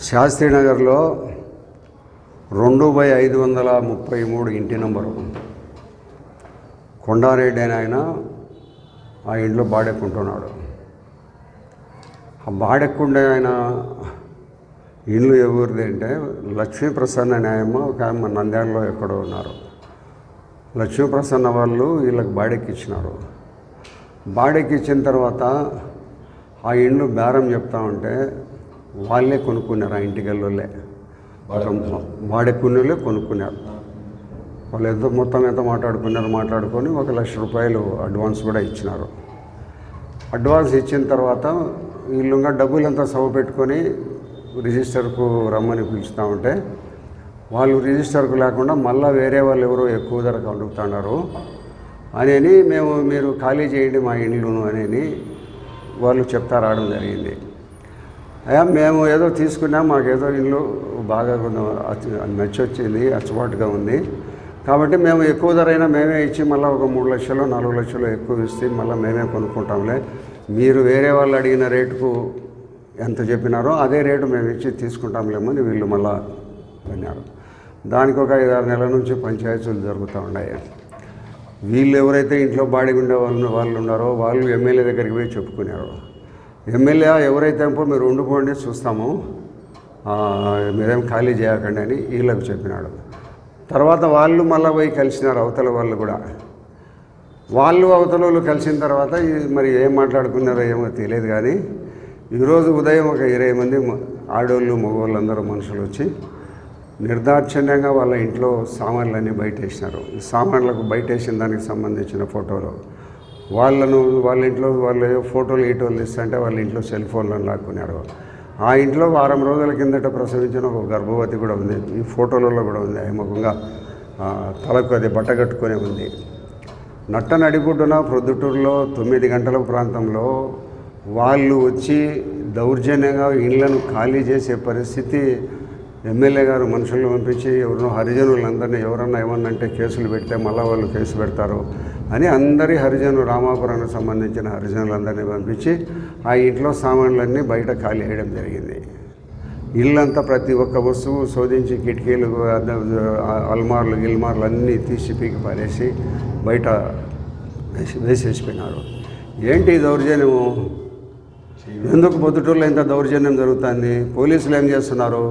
శాస్త్రీనగర్లో రెండు బై ఐదు వందల ముప్పై మూడు ఇంటి నంబరు కొండారెడ్డి అని ఆయన ఆ ఇంట్లో బాడెక్కుంటున్నాడు ఆ బాడెక్కుండే ఆయన ఇల్లు ఎవరిది అంటే లక్ష్మీప్రసన్న న్యాయమ్మ ఒక ఆమె నంద్యాలలో ఎక్కడో ఉన్నారు లక్ష్మీప్రసన్న వాళ్ళు వీళ్ళకి బాడెక్కిచ్చినారు బాడెక్కిచ్చిన తర్వాత ఆ ఇండ్లు బేరం చెప్తా ఉంటే వాళ్ళే కొనుక్కున్నారు ఆ ఇంటికెళ్ళోళ్ళే బాడెక్కున్నోళ్ళే కొనుక్కున్నారు వాళ్ళు ఎంత మొత్తం ఎంత మాట్లాడుకున్నారు మాట్లాడుకొని ఒక లక్ష రూపాయలు అడ్వాన్స్ కూడా ఇచ్చినారు అడ్వాన్స్ ఇచ్చిన తర్వాత వీళ్ళుగా డబ్బులు అంతా సవ పెట్టుకొని రిజిస్టర్కు రమ్మని పిలుస్తూ ఉంటే వాళ్ళు రిజిస్టర్కు లేకుండా మళ్ళీ వేరే వాళ్ళు ఎవరో ఎక్కువ ధరకు అడుగుతున్నారు అని మేము మీరు ఖాళీ చేయండి మా ఇండ్లును అని వాళ్ళు చెప్తా రావడం జరిగింది అయ్యా మేము ఏదో తీసుకున్నాం మాకేదో ఇల్లు బాగా కొంచెం అచ్చ- నచ్చొచ్చింది అచ్చుబాటుగా ఉంది కాబట్టి మేము ఎక్కువ ధర అయినా మేమే ఇచ్చి మళ్ళీ ఒక మూడు లక్షలు నాలుగు లక్షలు ఎక్కువ ఇస్తే మళ్ళీ మేమే కొనుక్కుంటాంలే మీరు వేరే వాళ్ళు అడిగిన రేటుకు ఎంత చెప్పినారో అదే రేటు మేము ఇచ్చి తీసుకుంటాంలేమని వీళ్ళు మళ్ళా విన్నారు దానికి ఒక ఐదారు నెలల నుంచి పంచాయతీలు జరుగుతూ ఉన్నాయి వీళ్ళు ఎవరైతే ఇంట్లో బాడీ ఉండే వాళ్ళు వాళ్ళు ఉన్నారో వాళ్ళు ఎమ్మెల్యే దగ్గరికి పోయి చెప్పుకున్నారు ఎమ్మెల్యే ఎవరైతే అప్పుడు మీరు ఉండిపోండి చూస్తాము ఆ, మీరేం ఖాళీ చేయకండి అని వీళ్ళకు చెప్పినాడు తర్వాత వాళ్ళు మళ్ళీ పోయి కలిసినారు అవతల వాళ్ళు కూడా వాళ్ళు అవతల వాళ్ళు కలిసిన తర్వాత ఈ- మరి ఏం మాట్లాడుకున్నారో ఏమో తెలియదు కానీ ఈరోజు ఉదయం ఒక ఇరవై మంది మ- ఆడోళ్ళు మగవాళ్ళు అందరూ మనుషులు వచ్చి నిర్దాక్షిణ్యంగా వాళ్ళ ఇంట్లో సామాన్లన్నీ బయట వేసినారు ఈ సామాన్లకు బయట వేసిన దానికి సంబంధించిన ఫోటోలు వాళ్ళను వాళ్ళ ఇంట్లో వాళ్ళు ఏదో ఫోటోలు ఈటోలు ఇస్తుంటే వాళ్ళ ఇంట్లో సెల్ ఫోన్లను లాక్కున్నారు ఆ ఇంట్లో వారం రోజుల కిందట ప్రసవించిన ఒక గర్భవతి కూడా ఉంది ఈ ఫోటోలలో కూడా ఉంది ఏమకంగా తలకు అది బట్ట కట్టుకొని ఉంది నట్ట నడిపుట్టున ప్రొద్దుటూరులో తొమ్మిది గంటల ప్రాంతంలో వాళ్ళు వచ్చి దౌర్జన్యంగా ఇళ్లను ఖాళీ చేసే పరిస్థితి ఎమ్మెల్యే గారు మనుషులను పంపించి ఎవరినో హరిజనులందరినీ ఎవరన్నా ఏమన్నా అంటే కేసులు పెడితే మళ్ళీ వాళ్ళు కేసు పెడతారు అని అందరి హరిజను రామాపురానికి సంబంధించిన హరిజనులందరినీ పంపించి ఆ ఇంట్లో సామాన్లన్నీ బయట ఖాళీ చేయడం జరిగింది ఇల్లంతా ప్రతి ఒక్క వస్తువు శోధించి కిటికీలు అద్ద- అల్మార్లు గిల్మార్లు అన్నీ తీసి పీకి పారేసి బయట వేసి వేసేసిపోయినారు ఏంటి ఈ దౌర్జన్యము ఎందుకు పొద్దుటూరులో ఇంత దౌర్జన్యం జరుగుతుంది పోలీసులు ఏం చేస్తున్నారు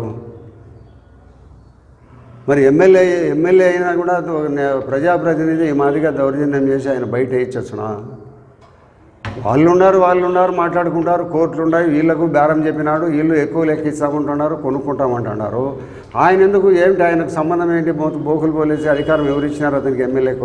మరి ఎమ్మెల్యే ఎమ్మెల్యే అయినా కూడా ఒక నే- ప్రజాప్రతినిధి ఈ మాదిరిగా దౌర్జన్యం చేసి ఆయన బయట వేయించచ్చునా వాళ్ళు ఉన్నారు వాళ్ళు ఉన్నారు మాట్లాడుకుంటారు కోర్టులు ఉన్నాయి వీళ్ళకు బేరం చెప్పినాడు వీళ్ళు ఎక్కువ లెక్కిస్తామంటున్నారు కొనుక్కుంటామంటున్నారు ఆయన ఎందుకు ఏమిటి ఆయనకు సంబంధం ఏంటి బో బోకులు పోలీసు అధికారం ఎవరు ఇచ్చినారు అతనికి ఎమ్మెల్యేకు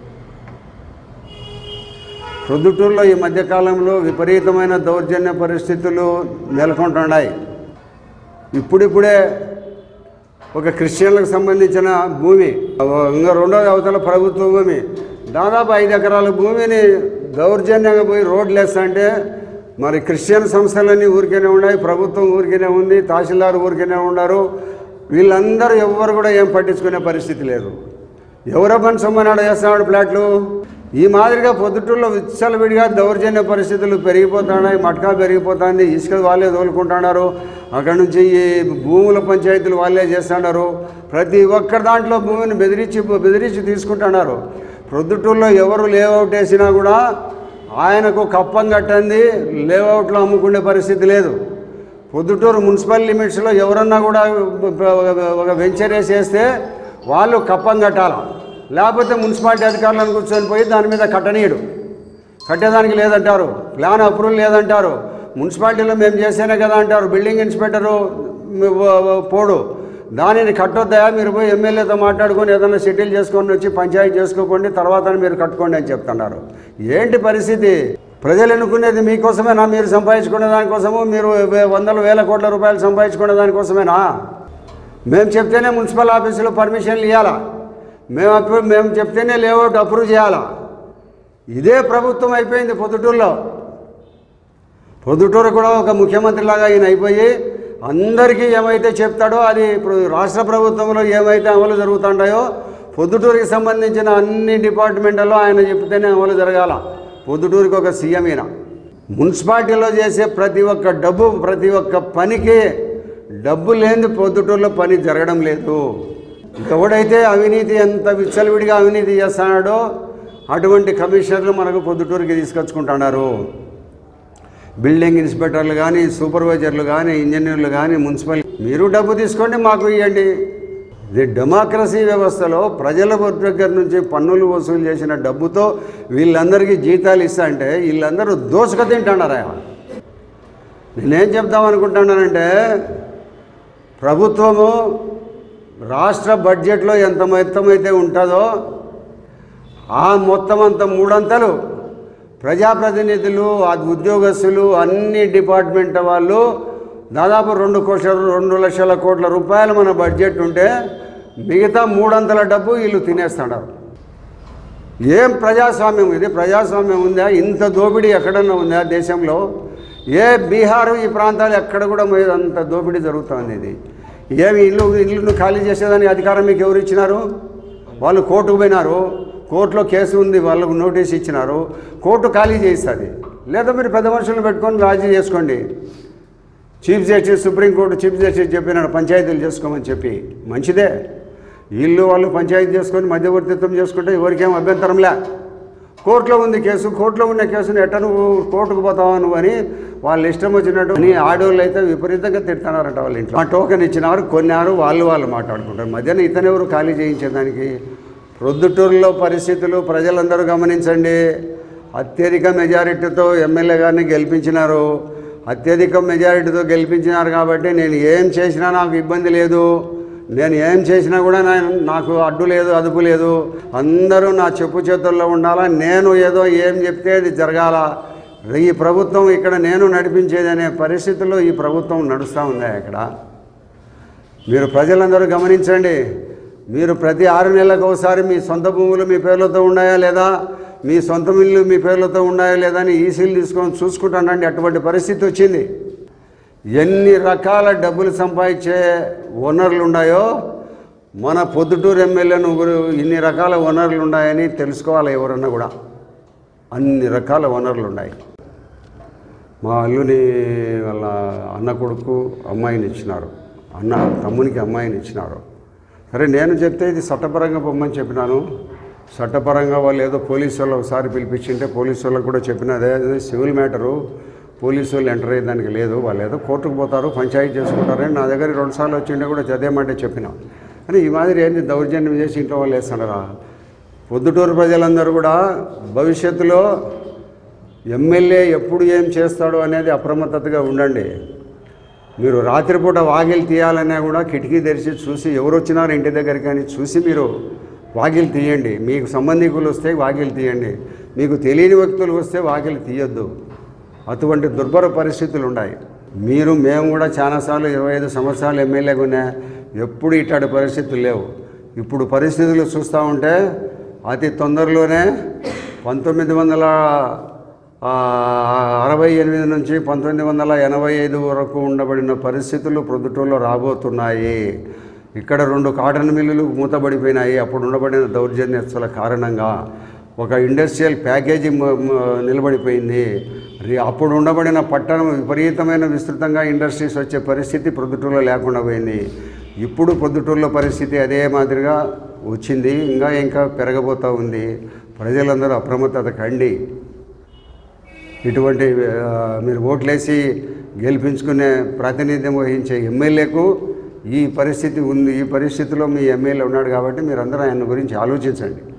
ప్రొద్దుటూరులో ఈ మధ్యకాలంలో విపరీతమైన దౌర్జన్య పరిస్థితులు నెలకొంటున్నాయి ఇప్పుడిప్పుడే ఒక క్రిస్టియన్లకు సంబంధించిన భూమి ఇంకా రెండోది అవతల ప్రభుత్వ భూమి దాదాపు ఐదు ఎకరాల భూమిని దౌర్జన్యంగా పోయి రోడ్లు వేస్తా మరి క్రిస్టియన్ సంస్థలన్నీ ఊరికేనే ఉన్నాయి ప్రభుత్వం ఊరికేనే ఉంది తహసీల్దార్ ఊరికేనే ఉన్నారు వీళ్ళందరూ ఎవ్వరు కూడా ఏం పట్టించుకునే పరిస్థితి లేదు ఎవరో పని సొమ్మనాడు వేస్తున్నాడు ప్లాట్లు ఈ మాదిరిగా పొద్దుటూరులో విచ్చలవిడిగా దౌర్జన్య పరిస్థితులు పెరిగిపోతున్నాయి మట్కా పెరిగిపోతుంది ఇసుక వాళ్ళే తోలుకుంటున్నారు అక్కడ నుంచి ఈ భూముల పంచాయతీలు వాళ్ళే చేస్తున్నారు ప్రతి ఒక్కరి దాంట్లో భూమిని బెదిరించి బెదిరించి తీసుకుంటున్నారు ప్రొద్దుటూరులో ఎవరు లేఅవుట్ వేసినా కూడా ఆయనకు కప్పం కట్టంది లేఅవుట్లో అమ్ముకునే పరిస్థితి లేదు పొద్దుటూరు మున్సిపల్ లిమిట్స్లో ఎవరన్నా కూడా ఒక వెంచర్ వేసేస్తే వాళ్ళు కప్పం కట్టాల లేకపోతే మున్సిపాలిటీ అధికారులను కూర్చొని పోయి దాని మీద కట్టనీయడు కట్టేదానికి లేదంటారు ప్లాన్ అప్రూవల్ లేదంటారు మున్సిపాలిటీలో మేము చేసేనే కదా అంటారు బిల్డింగ్ ఇన్స్పెక్టరు మ్, వ- వ- పోడు దానిని కట్టొద్దా మీరు పోయి ఎమ్మెల్యేతో మాట్లాడుకొని ఏదైనా సెటిల్ చేసుకొని వచ్చి పంచాయతీ చేసుకోకండి తర్వాత మీరు కట్టుకోండి అని చెప్తున్నారు ఏంటి పరిస్థితి ప్రజలు ఎన్నుకునేది మీకోసమేనా మీరు సంపాదించుకునే దానికోసము మీరు వే- వందల వేల కోట్ల రూపాయలు సంపాదించుకునే దానికోసమేనా మేము చెప్తేనే మున్సిపల్ ఆఫీసులో పర్మిషన్లు ఇవ్వాలా మేము అప్రూవ్ మేము చెప్తేనే లేఅవుట్ అప్రూవ్ చేయాలా ఇదే ప్రభుత్వం అయిపోయింది పొద్దుటూరులో పొద్దుటూరు కూడా ఒక ముఖ్యమంత్రిలాగా ఈయన అయిపోయి అందరికీ ఏమైతే చెప్తాడో అది ఇప్పుడు రాష్ట్ర ప్రభుత్వంలో ఏమైతే అమలు జరుగుతుంటాయో పొద్దుటూరుకి సంబంధించిన అన్ని డిపార్ట్మెంట్లలో ఆయన చెప్తేనే అమలు జరగాల పొద్దుటూరుకి ఒక సీఎం ఈయన మున్సిపాలిటీలో చేసే ప్రతి ఒక్క డబ్బు ప్రతి ఒక్క పనికి డబ్బు లేని పొద్దుటూరులో పని జరగడం లేదు ఎవడైతే అవినీతి ఎంత విచ్చలవిడిగా అవినీతి చేస్తున్నాడో అటువంటి కమిషనర్లు మనకు పొద్దుటూరుకి తీసుకొచ్చుకుంటున్నారు బిల్డింగ్ ఇన్స్పెక్టర్లు కానీ సూపర్వైజర్లు కానీ ఇంజనీర్లు కానీ మున్సిపల్ మీరు డబ్బు తీసుకోండి మాకు ఇవ్వండి ఇది డెమోక్రసీ వ్యవస్థలో ప్రజల దగ్గర నుంచి పన్నులు వసూలు చేసిన డబ్బుతో వీళ్ళందరికీ జీతాలు ఇస్తా అంటే వీళ్ళందరూ దోసుక తింటున్నారా నేనేం చెప్దాం అనుకుంటున్నానంటే ప్రభుత్వము రాష్ట్ర బడ్జెట్లో ఎంత మొత్తం అయితే ఉంటుందో ఆ మొత్తం అంత మూడంతలు ప్రజాప్రతినిధులు ఆ ఉద్యోగస్తులు అన్ని డిపార్ట్మెంట్ వాళ్ళు దాదాపు రెండు కోట్ల రెండు లక్షల కోట్ల రూపాయలు మన బడ్జెట్ ఉంటే మిగతా మూడంతల డబ్బు వీళ్ళు తినేస్తున్నారు ఏం ప్రజాస్వామ్యం ఇది ప్రజాస్వామ్యం ఉందా ఇంత దోపిడీ ఎక్కడన్నా ఉందా దేశంలో ఏ బీహారు ఈ ప్రాంతాలు ఎక్కడ కూడా మరి అంత దోపిడీ జరుగుతుంది ఇది ఏమి ఇల్లు ఇల్లును ఖాళీ చేసేదానికి అధికారం మీకు ఎవరు ఇచ్చినారు వాళ్ళు కోర్టుకు పోయినారు కోర్టులో కేసు ఉంది వాళ్ళకు నోటీస్ ఇచ్చినారు కోర్టు ఖాళీ చేస్తుంది లేదా మీరు పెద్ద మనుషులను పెట్టుకొని రాజీ చేసుకోండి chief justice supreme court chief justice చెప్పినాడు పంచాయతీలు చేసుకోమని చెప్పి మంచిదే వీళ్ళు వాళ్ళు పంచాయతీ చేసుకొని మధ్యవర్తిత్వం చేసుకుంటే ఎవరికేం అభ్యంతరంలే కోర్టులో ఉంది కేసు కోర్టులో ఉన్న కేసుని ఎట్ట నువ్వు కోర్టుకు పోతావా నువ్వు అని వాళ్ళు ఇష్టం వచ్చినట్టు అని ఆడవాళ్ళు అయితే విపరీతంగా తిడుతున్నారట వాళ్ళ ఇంట్లో ఆ టోకెన్ ఇచ్చినారు కొన్నారు వాళ్ళు వాళ్ళు మాట్లాడుకుంటారు మధ్యాహ్నం ఇతనెవరు ఖాళీ చేయించేదానికి ప్రొద్దుటూరులో పరిస్థితులు ప్రజలందరూ గమనించండి అత్యధిక మెజారిటీతో ఎమ్మెల్యే గారిని గెలిపించినారు అత్యధిక మెజారిటీతో గెలిపించినారు కాబట్టి నేను ఏం చేసినా నాకు ఇబ్బంది లేదు నేను ఏం చేసినా కూడా నా- నాకు అడ్డు లేదు అదుపు లేదు అందరూ నా చెప్పు చేతుల్లో ఉండాలా నేను ఏదో ఏం చెప్తే అది జరగాల ఈ ప్రభుత్వం ఇక్కడ నేను నడిపించేది అనే పరిస్థితుల్లో ఈ ప్రభుత్వం నడుస్తూ ఉందా ఇక్కడ మీరు ప్రజలందరూ గమనించండి మీరు ప్రతి ఆరు నెలలకు ఒకసారి మీ సొంత భూములు మీ పేర్లతో ఉన్నాయా లేదా మీ సొంత ఇల్లు మీ పేర్లతో ఉన్నాయా లేదా అని ఈసీలు తీసుకొని చూసుకుంటానండి అటువంటి పరిస్థితి వచ్చింది ఎన్ని రకాల డబ్బులు సంపాదించే వనరులు ఉన్నాయో మన పొద్దుటూరు ఎమ్మెల్యేను గురు- ఇన్ని రకాల వనరులు ఉన్నాయని తెలుసుకోవాలి ఎవరన్నా కూడా అన్ని రకాల వనరులు ఉన్నాయి మా అల్లుని వాళ్ళ అన్న కొడుకు అమ్మాయిని ఇచ్చినారు అన్న తమ్మునికి అమ్మాయిని ఇచ్చినారు సరే నేను చెప్తే ఇది చట్టపరంగా పొమ్మని చెప్పినాను చట్టపరంగా వాళ్ళు ఏదో పోలీసు వాళ్ళు ఒకసారి పిలిపించింటే పోలీసు వాళ్ళకి కూడా చెప్పిన అదే అదే సివిల్ మ్యాటరు పోలీసు వాళ్ళు ఎంటర్ అయ్యేదానికి లేదు వాళ్ళు ఏదో కోర్టుకు పోతారు పంచాయతీ చేసుకుంటారని నా దగ్గర రెండుసార్లు వచ్చిండే కూడా చదివేమంటే చెప్పినాం కానీ ఈ మాదిరి ఏంది దౌర్జన్యం చేసి ఇంట్లో వాళ్ళు వేస్తున్నారా పొద్దుటూరు ప్రజలందరూ కూడా భవిష్యత్తులో ఎమ్మెల్యే ఎప్పుడు ఏం చేస్తాడో అనేది అప్రమత్తతగా ఉండండి మీరు రాత్రిపూట వాకిలు తీయాలన్నా కూడా కిటికీ తెరిచి చూసి ఎవరు వచ్చినారు ఇంటి దగ్గరికి అని చూసి మీరు వాకిలు తీయండి మీకు సంబంధికులు వస్తే వాకిలు తీయండి మీకు తెలియని వ్యక్తులు వస్తే వాకిలు తీయొద్దు అటువంటి దుర్భర పరిస్థితులు ఉన్నాయి మీరు మేము కూడా చాలాసార్లు ఇరవై ఐదు సంవత్సరాలు ఎమ్మెల్యేగా ఉన్నా ఎప్పుడు ఇట్లాంటి పరిస్థితులు లేవు ఇప్పుడు పరిస్థితులు చూస్తూ ఉంటే అతి తొందరలోనే పంతొమ్మిది వందల ఆ, అరవై ఎనిమిది నుంచి పంతొమ్మిది వందల ఎనభై ఐదు వరకు ఉండబడిన పరిస్థితులు ప్రొద్దుటూరులో రాబోతున్నాయి ఇక్కడ రెండు కాటన్ మిల్లులు మూతబడిపోయినాయి అప్పుడు ఉండబడిన దౌర్జన్యస్తుల కారణంగా ఒక ఇండస్ట్రియల్ ప్యాకేజీ మ- మ- నిలబడిపోయింది రి- అప్పుడు ఉండబడిన పట్టణం విపరీతమైన విస్తృతంగా ఇండస్ట్రీస్ వచ్చే పరిస్థితి ప్రొద్దుటూరులో లేకుండా పోయింది ఇప్పుడు ప్రొద్దుటూరులో పరిస్థితి అదే మాదిరిగా వచ్చింది ఇంకా ఇంకా పెరగబోతూ ఉంది ప్రజలందరూ అప్రమత్తత కండి ఇటువంటి ఆ, మీరు ఓట్లేసి గెలిపించుకునే ప్రాతినిధ్యం వహించే ఎమ్మెల్యేకు ఈ పరిస్థితి ఉంది ఈ పరిస్థితిలో మీ ఎమ్మెల్యే ఉన్నాడు కాబట్టి మీరందరూ ఆయన గురించి ఆలోచించండి